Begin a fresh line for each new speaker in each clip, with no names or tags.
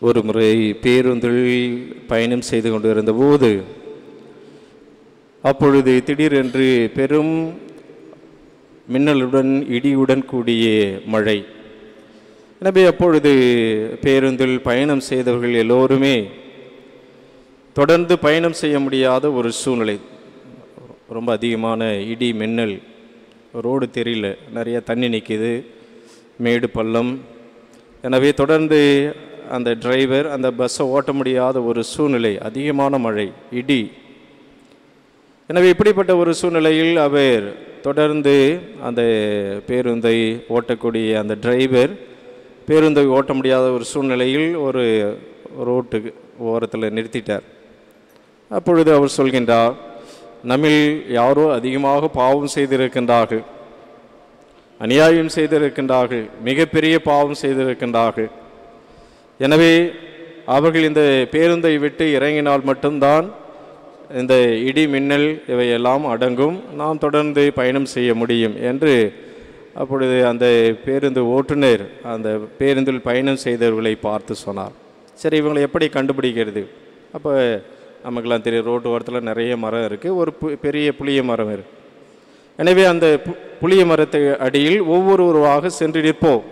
ஒரு முறை பேருந்தில் பயணம் செய்து கொண்டிருந்த போது அப்பொழுது திடீரென்று பெரும் மின்னலுடன் இடியுடன் கூடிய மழை எனவே அப்பொழுது பேருந்தில் பயணம் செய்தவர்கள் எல்லோருமே தொடர்ந்து பயணம் செய்ய முடியாத ஒரு சூழ்நிலை ரொம்ப அதிகமான இடி மின்னல் ரோடு தெரியல நிறைய தண்ணி நிற்கிது மேடு பள்ளம் எனவே தொடர்ந்து அந்த டிரைவர் அந்த பஸ்ஸை ஓட்ட முடியாத ஒரு சூழ்நிலை அதிகமான மழை இடி எனவே இப்படிப்பட்ட ஒரு சூழ்நிலையில் அவர் தொடர்ந்து அந்த பேருந்தை ஓட்டக்கூடிய அந்த டிரைவர் பேருந்தை ஓட்ட முடியாத ஒரு சூழ்நிலையில் ஒரு ரோட்டுக்கு ஓரத்தில் நிறுத்திட்டார் அப்பொழுது அவர் சொல்கின்றார் நம்மில் யாரோ அதிகமாக பாவம் செய்திருக்கின்றார்கள் அநியாயம் செய்திருக்கின்றார்கள் மிகப்பெரிய பாவம் செய்திருக்கின்றார்கள் எனவே அவர்கள் இந்த பேருந்தை விட்டு இறங்கினால் மட்டும்தான் இந்த இடி மின்னல் இவையெல்லாம் அடங்கும் நாம் தொடர்ந்து பயணம் செய்ய முடியும் என்று அப்பொழுது அந்த பேருந்து ஓட்டுநர் அந்த பேருந்தில் பயணம் செய்தவர்களை பார்த்து சொன்னார் சரி இவங்களை எப்படி கண்டுபிடிக்கிறது அப்போ நமக்கெல்லாம் தெரியும் ரோட்டு ஓரத்தில் நிறைய மரம் இருக்குது ஒரு பு- பெரிய புளிய மரம் இருக்கு எனவே அந்த பு- புளிய மரத்தை அடியில் ஒவ்வொருவருவாக சென்று நிற்போம்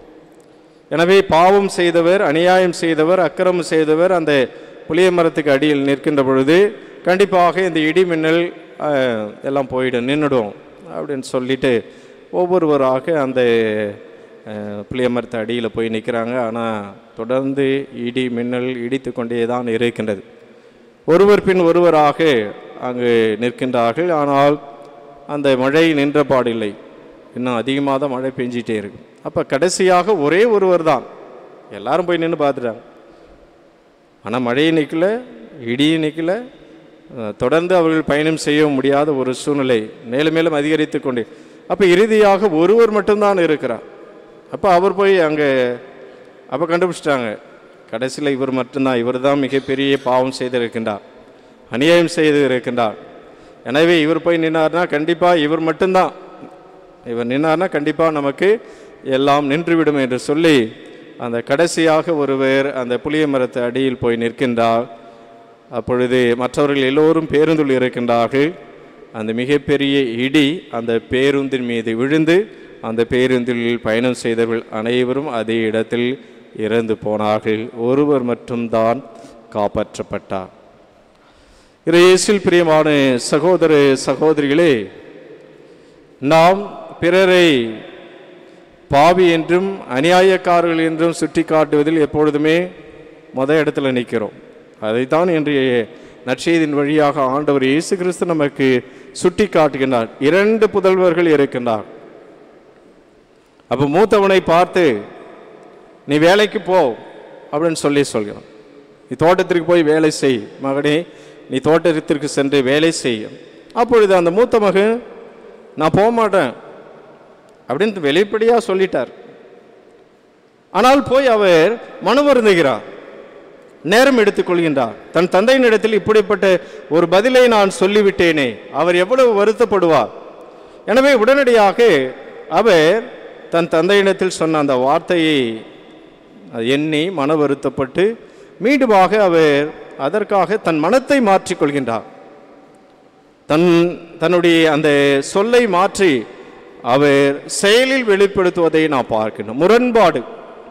எனவே பாவம் செய்தவர் அநியாயம் செய்தவர் அக்கிரமம் செய்தவர் அந்த புளிய மரத்துக்கு அடியில் நிற்கின்ற பொழுது கண்டிப்பாக இந்த இடி மின்னல் அஹ், எல்லாம் போயிடும் நின்றுடும் அப்படின்னு சொல்லிட்டு ஒவ்வொருவராக அந்த அஹ், புளிய மரத்து அடியில் போய் நிற்கிறாங்க ஆனால் தொடர்ந்து இடி மின்னல் இடித்து கொண்டே தான் இருக்கின்றது ஒருவர் பின் ஒருவராக அங்கு நிற்கின்றார்கள் ஆனால் அந்த மழை நின்ற பாடில்லை இன்னும் அதிகமாக தான் மழை பெஞ்சிட்டே இருக்கு அப்போ கடைசியாக ஒரே ஒருவர் தான் எல்லாரும் போய் நின்று பார்த்துட்டாங்க ஆனால் மழையை நிற்கல இடியும் நிற்கல அஹ், தொடர்ந்து அவர்கள் பயணம் செய்ய முடியாத ஒரு சூழ்நிலை மேலும் மேலும் அதிகரித்து கொண்டே அப்போ இறுதியாக ஒருவர் மட்டும்தான் இருக்கிறார் அப்போ அவர் போய் அங்கே அப்போ கண்டுபிடிச்சிட்டாங்க கடைசியில் இவர் மட்டும்தான் இவர் தான் மிகப்பெரிய பாவம் செய்திருக்கின்றார் அநியாயம் செய்து இருக்கின்றார் எனவே இவர் போய் நின்னார்னா கண்டிப்பாக இவர் மட்டும்தான் இவர் நின்னார்னா கண்டிப்பாக நமக்கு எல்லாம் நின்றுவிடும் என்று சொல்லி அந்த கடைசியாக ஒருவர் அந்த புளிய மரத்து அடியில் போய் நிற்கின்றார் அப்பொழுது மற்றவர்கள் எல்லோரும் பேருந்தில் இருக்கின்றார்கள் அந்த மிகப்பெரிய இடி அந்த பேருந்தின் மீது விழுந்து அந்த பேருந்தில் பயணம் செய்தவர்கள் அனைவரும் அதே இடத்தில் இறந்து போனார்கள் ஒருவர் மட்டும்தான் காப்பாற்றப்பட்டார் இயேசில் பிரியமான சகோதர சகோதரிகளே நாம் பிறரை பாவி என்றும் அநியாயக்காரர்கள் என்றும் சுட்டி காட்டுவதில் எப்பொழுதுமே முத இடத்துல நிற்கிறோம் அதைத்தான் இன்றைய நற்செய்தியின் வழியாக ஆண்டவர் இயேசு கிறிஸ்து நமக்கு சுட்டி காட்டுகின்றார் இரண்டு புதல்வர்கள் இருக்கின்றார் அப்போ மூத்தவனை பார்த்து நீ வேலைக்கு போ அப்படின்னு சொல்லி சொல்கிறான் நீ தோட்டத்திற்கு போய் வேலை செய் மகனே நீ தோட்டத்திற்கு சென்று வேலை செய் அப்பொழுது அந்த மூத்த மகன் நான் போக மாட்டேன் அப்படின்னு வெளிப்படையாக சொல்லிட்டார் ஆனால் போய் அவர் மனு வருந்துகிறார் நேரம் எடுத்துக்கொள்கின்றார் தன் தந்தையினிடத்தில் இப்படிப்பட்ட ஒரு பதிலை நான் சொல்லிவிட்டேனே அவர் எவ்வளவு வருத்தப்படுவார் எனவே உடனடியாக அவர் தன் தந்தையிடத்தில் சொன்ன அந்த வார்த்தையை எண்ணி மன வருத்தப்பட்டு மீண்டுமாக அவர் அதற்காக தன் மனத்தை மாற்றிக்கொள்கின்றார் தன் தன்னுடைய அந்த சொல்லை மாற்றி அவர் செயலில் வெளிப்படுத்துவதை நாம் பார்க்கின்றோம் முரண்பாடு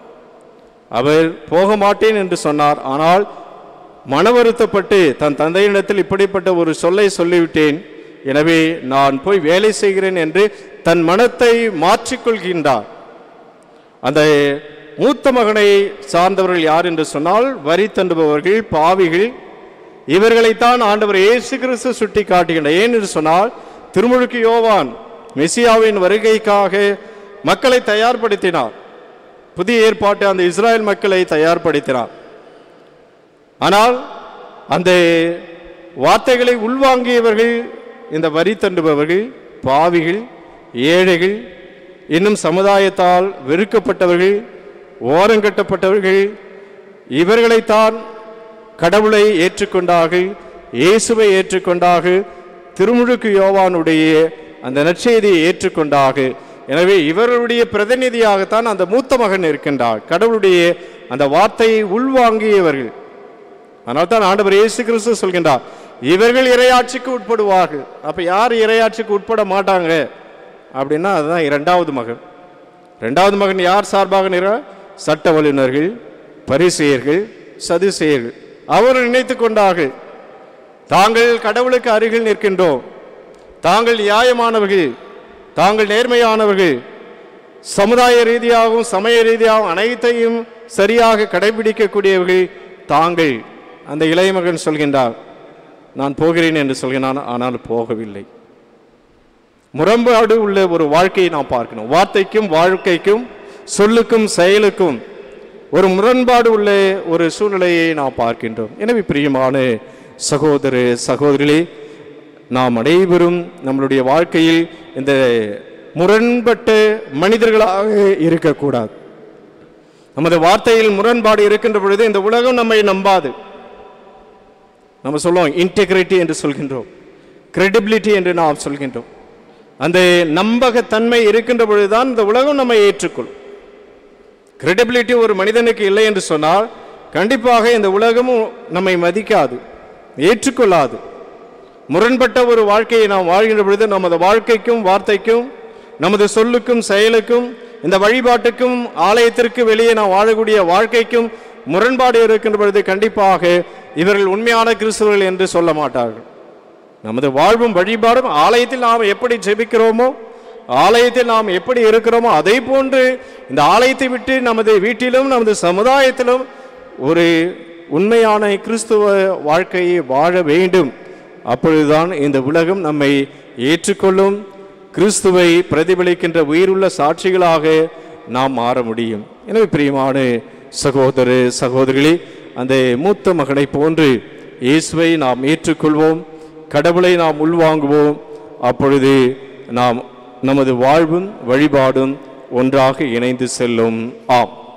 அவர் போக மாட்டேன் என்று சொன்னார் ஆனால் மன வருத்தப்பட்டு தன் தந்தையிடத்தில் இப்படிப்பட்ட ஒரு சொல்லை சொல்லிவிட்டேன் எனவே நான் போய் வேலை செய்கிறேன் என்று தன் மனத்தை மாற்றிக்கொள்கின்றார் அந்த மூத்த மகனை சார்ந்தவர்கள் யார் என்று சொன்னால் வரி தண்டுபவர்கள் பாவிகள் இவர்களைத்தான் ஆண்டவர் இயேசு கிறிஸ்து சுட்டி காட்டுகின்றார் ஏன் என்று சொன்னால் திருமுழுக்கு யோவான் மெசியாவின் வருகைக்காக மக்களை தயார்படுத்தினார் புதிய ஏற்பாட்டு அந்த இஸ்ராயல் மக்களை தயார்படுத்தினார் ஆனால் அந்த வார்த்தைகளை உள்வாங்கியவர்கள் இந்த வரி தண்டுபவர்கள் பாவிகள் ஏழைகள் இன்னும் சமுதாயத்தால் வெறுக்கப்பட்டவர்கள் ஓரங்கட்டப்பட்டவர்கள் இவர்களைத்தான் கடவுளை ஏற்றுக்கொண்டார்கள் இயேசுவை ஏற்றுக்கொண்டார்கள் திருமுழுக்கு யோவானுடைய அந்த நற்செய்தியை ஏற்றுக்கொண்டார்கள் எனவே இவர்களுடைய பிரதிநிதியாகத்தான் அந்த மூத்த மகன் இருக்கின்றார் கடவுளுடைய அந்த வார்த்தையை உள்வாங்கியவர்கள் அதனால தான் ஆண்டவர் இயேசு கிறிஸ்து சொல்கின்றார் இவர்கள் இறையாட்சிக்கு உட்படுவார்கள் அப்ப யார் இறையாட்சிக்கு உட்பட மாட்டாங்க அப்படின்னா அதுதான் இரண்டாவது மகன் இரண்டாவது மகன் யார் சார்பாக நிற சட்ட வல்லுநர்கள் பரிசெயர்கள் சதுசெயர்கள் அவர் நினைத்து கொண்டார்கள் தாங்கள் கடவுளுக்கு அருகில் நிற்கின்றோம் தாங்கள் நியாயமானவர்கள் தாங்கள் நேர்மையானவர்கள் சமுதாய ரீதியாகவும் சமய ரீதியாகவும் அனைத்தையும் சரியாக கடைபிடிக்கக்கூடியவர்கள் தாங்கள் அந்த இளைய மகன் சொல்கின்றார் நான் போகிறேன் என்று சொல்கிறான் ஆனால் போகவில்லை முரண்பாடு உள்ள ஒரு வாழ்க்கையை நாம் பார்க்கணும் வார்த்தைக்கும் வாழ்க்கைக்கும் சொல்லுக்கும் செயலுக்கும் ஒரு முரண்பாடு உள்ள ஒரு சூழ்நிலையை நாம் பார்க்கின்றோம் எனவே பிரியமான சகோதர சகோதரிகளே நாம் அனைவரும் நம்மளுடைய வாழ்க்கையில் இந்த முரண்பட்ட மனிதர்களாக இருக்கக்கூடாது நமது வார்த்தையில் முரண்பாடு இருக்கின்ற பொழுது இந்த உலகம் நம்மை நம்பாது நம்ம சொல்லுவோம் இன்டெகிரிட்டி என்று சொல்கின்றோம் கிரெடிபிலிட்டி என்று நாம் சொல்கின்றோம் அந்த நம்பகத்தன்மை இருக்கின்ற பொழுதுதான் இந்த உலகம் நம்மை ஏற்றுக்கொள்ளும் கிரெடிபிலிட்டி ஒரு மனிதனுக்கு இல்லை என்று சொன்னால் கண்டிப்பாக இந்த உலகமும் நம்மை மதிக்காது ஏற்றுக்கொள்ளாது முரண்பட்ட ஒரு வாழ்க்கையை நாம் வாழ்கின்ற பொழுது நமது வாழ்க்கைக்கும் வார்த்தைக்கும் நமது சொல்லுக்கும் செயலுக்கும் இந்த வழிபாட்டுக்கும் ஆலயத்திற்கு வெளியே நாம் வாழக்கூடிய வாழ்க்கைக்கும் முரண்பாடு இருக்கின்ற பொழுது கண்டிப்பாக இவர்கள் உண்மையான கிறிஸ்தவர்கள் என்று சொல்ல மாட்டார்கள் நமது வாழ்வும் வழிபாடும் ஆலயத்தில் நாம் எப்படி ஜெபிக்கிறோமோ ஆலயத்தில் நாம் எப்படி இருக்கிறோமோ அதே போன்று இந்த ஆலயத்தை விட்டு நமது வீட்டிலும் நமது சமுதாயத்திலும் ஒரு உண்மையான கிறிஸ்துவ வாழ்க்கையை வாழ வேண்டும் அப்பொழுதுதான் இந்த உலகம் நம்மை ஏற்றுக்கொள்ளும் கிறிஸ்துவை பிரதிபலிக்கின்ற உயிருள்ள சாட்சிகளாக நாம் மாற முடியும் எனவே பிரியமான சகோதர சகோதரிகளே அந்த மூத்த மகனை போன்று இயேசுவை நாம் ஏற்றுக்கொள்வோம் கடவுளை நாம் உள்வாங்குவோம் அப்பொழுது நாம் நமது வாழ்வும் வழிபாடும் ஒன்றாக இணைந்து செல்லும் ஆம்